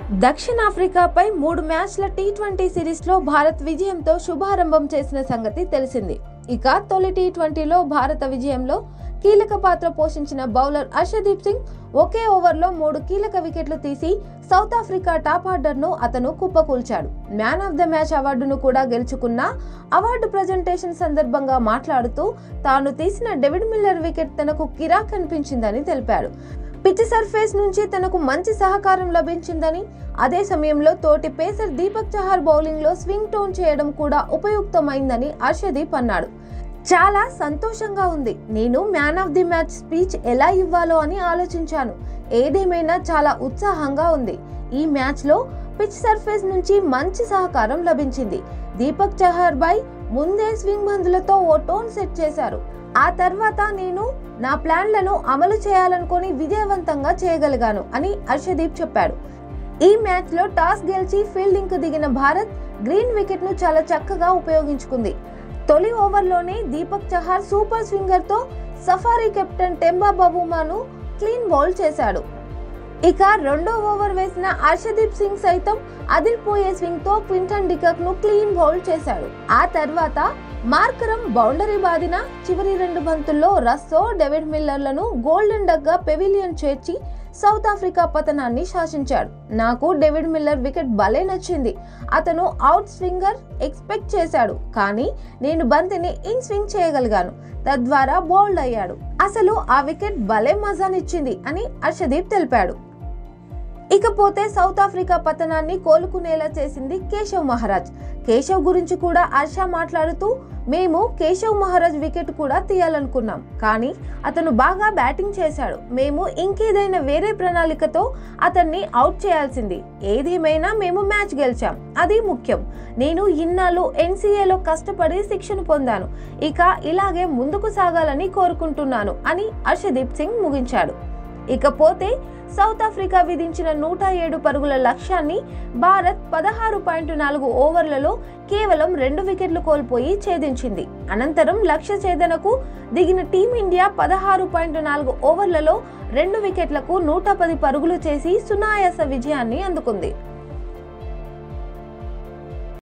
దక్షిణాఫ్రికాపై మూడు మ్యాచ్ల T twenty సిరీస్లో భారత్ విజయంతో శుభారంభం చేసిన సంగతి తెలిసింది ఇక తొలి టీ ట్వంటీలో భారత విజయంలో కీలక పాత్ర పోషించిన బౌలర్ హర్షదీప్ సింగ్ ఒకే ఓవర్లో మూడు కీలక వికెట్లు తీసి సౌత్ ఆఫ్రికా టాప్ ఆర్డర్ను అతను కుప్పకూల్చాడు మ్యాన్ ఆఫ్ ద మ్యాచ్ అవార్డును కూడా గెలుచుకున్న అవార్డు ప్రజెంటేషన్ సందర్భంగా మాట్లాడుతూ తాను తీసిన డెవిడ్ మిల్లర్ వికెట్ తనకు కిరాక్ అనిపించిందని తెలిపాడు పిచ్ సర్ఫేస్ నుంచి తనకు మంచి సహకారం లభించిందని అదే సమయంలో తోటి పేసర్ దీపక్ చహార్ బౌలింగ్ లో స్వింగ్ టోన్ చేయడం కూడా ఉపయుక్తమైందని హర్షదీప్ అన్నాడు చాలా సంతోషంగా ఉంది నేను man of the match speech ఎలా ఇవ్వాలో అని ఆలోచించాను ఏదేమైనా చాలా ఉత్సాహంగా ఉంది ఈ మ్యాచ్లో పిచ్ సర్ఫేస్ నుంచి మంచి సహకారం లభించింది దీపక్ చహార్ బై ముందే స్వింగ్ బంతులతో ఓ టోన్ సెట్ చేశారు ఆ తర్వాత నేను నా ప్లాన్లను అమలు చేయాలనుకొని విజయవంతంగా చేయగలిగాను అని హర్షదీప్ చెప్పాడు ఈ మ్యాచ్లో టాస్ గెలిచి ఫీల్డింగ్కు దిగిన భారత్ గ్రీన్ వికెట్ను చాలా చక్కగా ఉపయోగించుకుంది తొలి ఓవర్లోనే దీపక్ చహార్ సూపర్ స్వింగర్తో సఫారీ కెప్టెన్ టెంబా బబుమాను క్లీన్ బౌల్ చేశాడు ఇక రెండో ఓవర్ వేసిన హర్షదీప్ సింగ్ సైతం అదిరిపోయే స్వింగ్ తో క్వింటన్ డికక్ ను క్లీన్ బౌల్ చేశాడు ఆ తర్వాత మార్కరం బౌండరీ బాదిన చివరి రెండు బంతుల్లో రస్సో డెవిడ్ మిల్లర్లను గోల్డెన్ డక్ గా పెవిలియన్ చేర్చి సౌత్ ఆఫ్రికా పతనాన్ని శాసించాడు నాకు డెవిడ్ మిల్లర్ వికెట్ భలే నచ్చింది అతను అవుట్ స్వింగర్ ఎక్స్పెక్ట్ చేశాడు కానీ నేను బంతిని ఇన్ స్వింగ్ చేయగలిగాను తద్వారా బౌల్డ్ అయ్యాడు అసలు ఆ వికెట్ భలే మజానిచ్చింది అని హర్షదీప్ తెలిపాడు ఇకపోతే సౌత్ ఆఫ్రికా పతనాన్ని కోలుకునేలా చేసింది కేశవ్ మహారాజ్ కేశవ్ గురించి కూడా హర్ష మాట్లాడుతూ మేము కేశవ్ మహారాజ్ వికెట్ కూడా తీయాలనుకున్నాం కానీ అతను బాగా బ్యాటింగ్ చేశాడు మేము ఇంకేదైనా వేరే ప్రణాళికతో అతన్ని అవుట్ చేయాల్సింది ఏదేమైనా మేము మ్యాచ్ గెలిచాం అది ముఖ్యం నేను ఇన్నాళ్ళు ఎన్సీఏలో కష్టపడి శిక్షణ పొందాను ఇక ఇలాగే ముందుకు సాగాలని కోరుకుంటున్నాను అని హర్షదీప్ సింగ్ ముగించాడు ఇకపోతే సౌత్ ఆఫ్రికా విధించిన నూట ఏడు పరుగుల లక్ష్యాన్ని భారత్ పదహారు పాయింట్ నాలుగు ఓవర్లలో కేవలం రెండు వికెట్లు కోల్పోయి ఛేదించింది అనంతరం లక్ష్య ఛేదనకు దిగిన టీమిండియా పదహారు పాయింట్ నాలుగు ఓవర్లలో రెండు వికెట్లకు నూట పది పరుగులు చేసి సునాయాస విజయాన్ని అందుకుంది